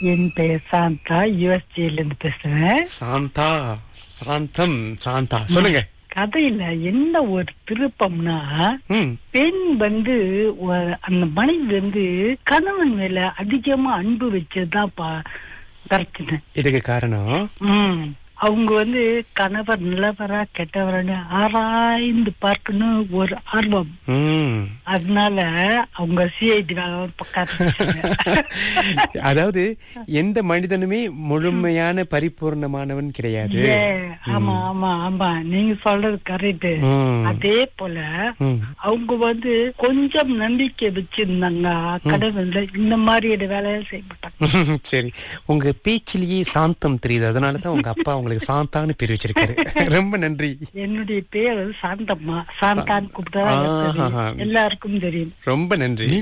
என் பெயர் சாந்தா யூஎஸ்ஜேல இருந்து பேசுறேன் சாந்தா சாந்தம் சாந்தா சொல்லுங்க கதையில என்ன ஒரு திருப்பம்னா ம் பெண் வந்து ஒ- அந்த மனைவி வந்து கணவன் மேல அதிகமா அன்பு வச்சதுதான் பா- பிரச்சனை இதுக்கு காரணம் ம் அவங்க வந்து கணவர் நல்லவரா கெட்டவரான்னு ஆராய்ந்து பார்க்கணும் ஒரு ஆர்வம் ம் அதனால அவங்க சிஐடி பக்கம் அதாவது எந்த மனிதனுமே முழுமையான பரிபூர்ணமானவன் கிடையாது ஏ, ஆமா ஆமா ஆமா நீங்க சொல்றது கரெக்ட் ம். அதே போல ம். அவங்க வந்து கொஞ்சம் நம்பிக்கை வச்சிருந்தாங்க கடவுள்ல இந்த மாதிரி வேலையை செய்ய மாட்டாங்க சரி உங்க பேச்சிலேயே சாந்தம் தெரியுது அதனாலதான் உங்க அப்பா உங்களுக்கு சாந்தான்னு பேர் வச்சிருக்காரு ரொம்ப நன்றி என்னுடைய பேர் வந்து சாந்தம்மா சாந்தான்னு கூப்பிட்டா ஆஹா. எல்லாருக்கும் தெரியும் ரொம்ப நன்றி